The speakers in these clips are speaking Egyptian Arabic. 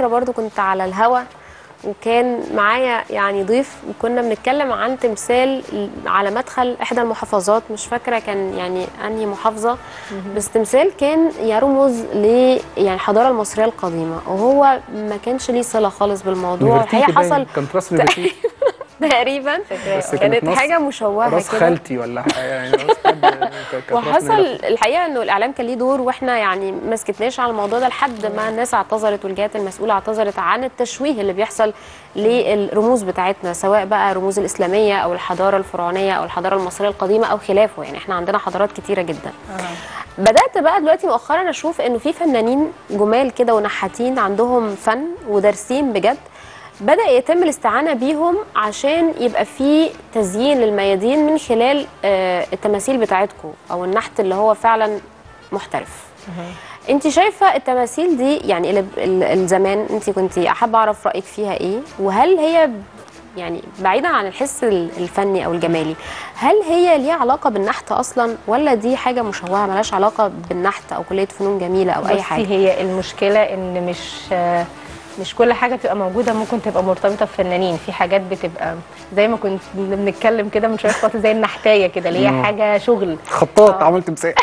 فاكره برضو كنت على الهوا وكان معايا يعني ضيف وكنا بنتكلم عن تمثال على مدخل احدى المحافظات مش فاكره كان يعني انهي محافظه بس تمثال كان يرمز ل يعني الحضاره المصريه القديمه وهو ما كانش ليه صله خالص بالموضوع نفرتيتي الحقيقه باين، حصل كانت راس نفرتيتي تقريبا بس كانت كانت نص- حاجه مشوهه راس كده خالتي ولا حاجه يعني راس حد كانت- كانت راس وحصل نيلة. الحقيقه انه الاعلام كان ليه دور واحنا يعني ما سكتناش على الموضوع ده لحد ما الناس اعتذرت والجهات المسؤوله اعتذرت عن التشويه اللي بيحصل للرموز بتاعتنا سواء بقى الرموز الاسلاميه او الحضاره الفرعونيه او الحضاره المصريه القديمه او خلافه يعني احنا عندنا حضارات كتيره جدا بدات بقى دلوقتي مؤخرا اشوف انه في فنانين جمال كده ونحاتين عندهم فن ودارسين بجد بدا يتم الاستعانه بيهم عشان يبقى في تزيين للميادين من خلال آه، التماثيل بتاعتكم او النحت اللي هو فعلا محترف انت شايفه التماثيل دي يعني ال- ال- الزمان انت كنت حابه اعرف رايك فيها ايه وهل هي يعني بعيدا عن الحس ال- الفني او الجمالي هل هي ليها علاقه بالنحت اصلا ولا دي حاجه مشوهه ملهاش علاقه بالنحت او كليه فنون جميله او اي بصي حاجه هي المشكله ان مش مش كل حاجه بتبقى موجوده ممكن تبقى مرتبطه بفنانين في حاجات بتبقى زي ما كنت بنتكلم كده من شويه خاطر زي النحتايه كده اللي مم. هي حاجه شغل خطاط آه. عملت تمثال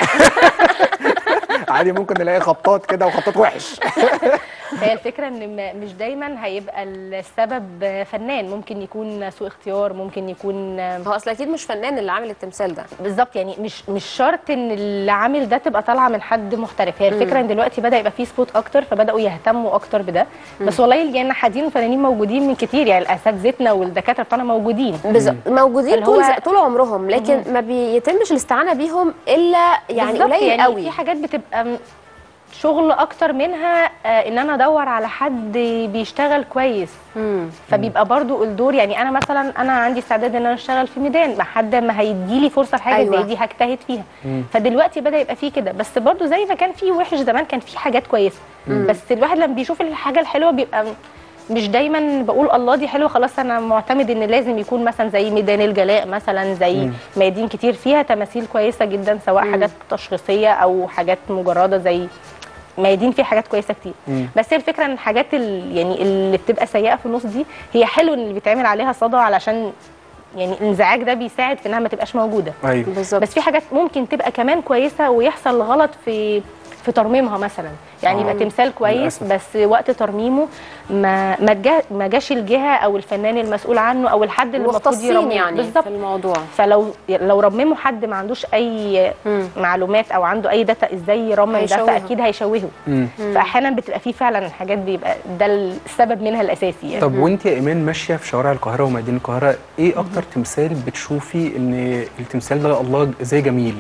عادي ممكن نلاقي خطاط كده وخطاط وحش هي الفكره ان ما- مش دايما هيبقى السبب فنان ممكن يكون سوء اختيار ممكن يكون هو اصل اكيد مش فنان اللي عامل التمثال ده بالظبط يعني مش مش شرط ان اللي عامل ده تبقى طالعه من حد محترف هي الفكره ان دلوقتي بدا يبقى فيه سبوت اكتر فبداوا يهتموا اكتر بده بس والله يعني نحاتين وفنانين موجودين من كتير يعني اساتذتنا والدكاتره بتوعنا موجودين بالظبط موجودين اللي طول هو- طول عمرهم لكن ما بيتمش الاستعانه بيهم الا يعني بالظبط، قليل يعني قوي في حاجات بتبقى م- شغل اكتر منها آه، ان انا ادور على حد بيشتغل كويس مم. فبيبقى برضو الدور يعني انا مثلا انا عندي استعداد ان انا اشتغل في ميدان لحد ما هيديلي فرصه في حاجه أيوة. زي دي هجتهد فيها فدلوقتي بدا يبقى فيه كده بس برضو زي ما كان فيه وحش زمان كان فيه حاجات كويسه بس الواحد لما بيشوف الحاجه الحلوه بيبقى م- مش دايما بقول الله دي حلوه خلاص انا معتمد ان لازم يكون مثلا زي ميدان الجلاء مثلا زي ميادين كتير فيها تماثيل كويسه جدا سواء حاجات تشخيصيه او حاجات مجرده زي ميادين فيه حاجات كويسه كتير مم. بس هي الفكره ان الحاجات ال- يعني اللي بتبقى سيئه في النص دي هي حلو ان اللي بيتعمل عليها صدى علشان يعني الانزعاج ده بيساعد في انها ما تبقاش موجوده ايوه بالظبط بس في حاجات ممكن تبقى كمان كويسه ويحصل غلط في في ترميمها مثلا يعني آه. يبقى تمثال كويس للأسف. بس وقت ترميمه ما ما جا ما جاش الجهه او الفنان المسؤول عنه او الحد اللي المفروض مختصين يرممه يعني بالظبط في الموضوع فلو لو رممه حد ما عندوش اي مم. معلومات او عنده اي داتا ازاي يرمم ده هيشوهه. فاكيد هيشوهه مم. فاحيانا بتبقى فيه فعلا حاجات بيبقى ده السبب منها الاساسي يعني طب وانت يا ايمان ماشيه في شوارع القاهره ومدينه القاهره ايه اكتر تمثال بتشوفي ان التمثال ده الله زي جميل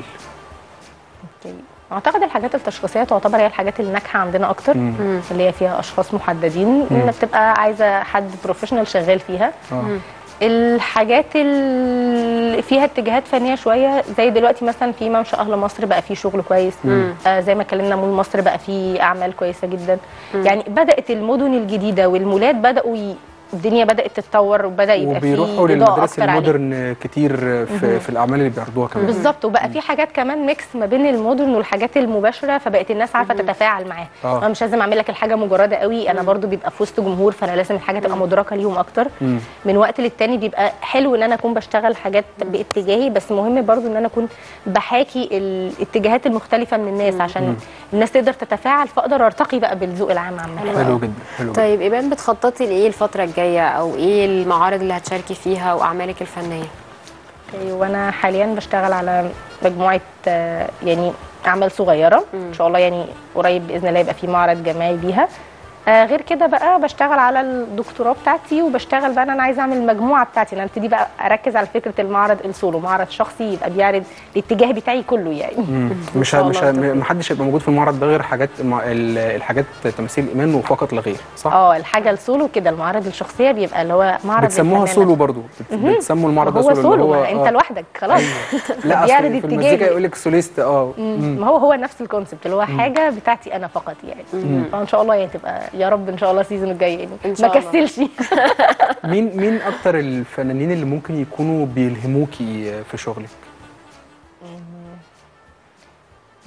اعتقد الحاجات التشخيصيه تعتبر هي الحاجات اللي ناجحه عندنا اكتر مم. اللي هي فيها اشخاص محددين اللي بتبقى عايزه حد بروفيشنال شغال فيها اه الحاجات اللي فيها اتجاهات فنيه شويه زي دلوقتي مثلا في ممشى اهل مصر بقى فيه شغل كويس آه زي ما اتكلمنا مول مصر بقى فيه اعمال كويسه جدا يعني بدات المدن الجديده والمولات بداوا ي... الدنيا بدات تتطور وبدا يبقى فيه وبيروحوا إضاءة للمدارس أكتر عليه. المودرن كتير في, في الاعمال اللي بيعرضوها كمان بالظبط وبقى في حاجات كمان ميكس ما بين المودرن والحاجات المباشره فبقت الناس عارفه تتفاعل معاها آه. انا مش لازم اعمل لك الحاجه مجرده قوي انا برضو بيبقى في وسط جمهور فانا لازم الحاجه تبقى مدركه ليهم اكتر مم. من وقت للتاني بيبقى حلو ان انا اكون بشتغل حاجات باتجاهي بس مهم برضو ان انا اكون بحاكي الاتجاهات المختلفه من الناس عشان الناس تقدر تتفاعل فاقدر ارتقي بقى بالذوق العام عامه حلو جدا حلو جدا طيب ايمان بتخططي لايه الفتره الجايه او ايه المعارض اللي هتشاركي فيها واعمالك الفنيه أوكي، وانا حاليا بشتغل على مجموعه آه، يعني اعمال صغيره ان شاء الله يعني قريب باذن الله يبقى في معرض جماعي بيها آه غير كده بقى بشتغل على الدكتوراه بتاعتي وبشتغل بقى ان انا عايزه اعمل المجموعه بتاعتي انا ابتدي بقى اركز على فكره المعرض السولو معرض شخصي يبقى بيعرض الاتجاه بتاعي كله يعني مم. مش شاء ه- مش الله ه- توفيق. ما حدش هيبقى موجود في المعرض ده غير حاجات مع- ال- الحاجات تمثيل ايمان وفقط لا غير صح؟ اه الحاجه السولو كده المعرض الشخصيه بيبقى اللي هو معرض بتسموها الفنان سولو برضو بت- بتسموا المعرض ده هو سولو سولو اللي ما انت لوحدك خلاص لا بيعرض اصل في المزيكا اتجاهي. يقول لك سوليست اه ما هو هو نفس الكونسبت اللي هو حاجه بتاعتي انا فقط يعني فان شاء الله يعني تبقى يا رب ان شاء الله السيزون الجاي يعني إن شاء ما الله. كسلش مين مين اكتر الفنانين اللي ممكن يكونوا بيلهموكي في شغلك؟ مين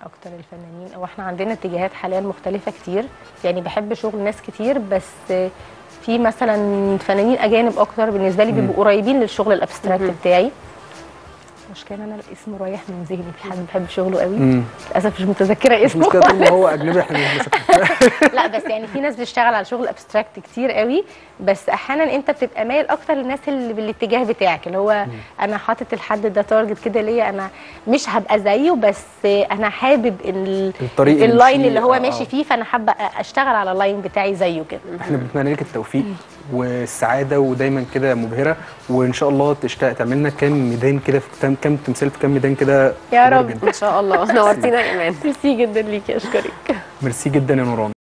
اكتر الفنانين او احنا عندنا اتجاهات حاليا مختلفه كتير يعني بحب شغل ناس كتير بس في مثلا فنانين اجانب اكتر بالنسبه لي بيبقوا قريبين للشغل الابستراكت بتاعي مشكلة انا الاسم رايح من ذهني في حد بحب شغله قوي مم. للاسف مش متذكره مش اسمه مشكله طول ما هو اجنبي احنا مش مشكلة. لا بس يعني في ناس بتشتغل على شغل ابستراكت كتير قوي بس احيانا انت بتبقى مايل اكتر للناس اللي بالاتجاه بتاعك اللي هو انا حاطط الحد ده تارجت كده ليا انا مش هبقى زيه بس انا حابب ال- الطريق اللي اللاين مشي- اللي هو آه، ماشي آه. فيه فانا حابه اشتغل على اللاين بتاعي زيه كده احنا بنتمنى لك التوفيق والسعاده ودايما كده مبهره وان شاء الله تشتاق تعملنا كام ميدان كده في كام كام تمثال في كام ميدان كده يا كبار رب. جدا. ان شاء الله نورتينا يا ايمان ميرسي جدا ليكي اشكرك ميرسي جدا يا نوران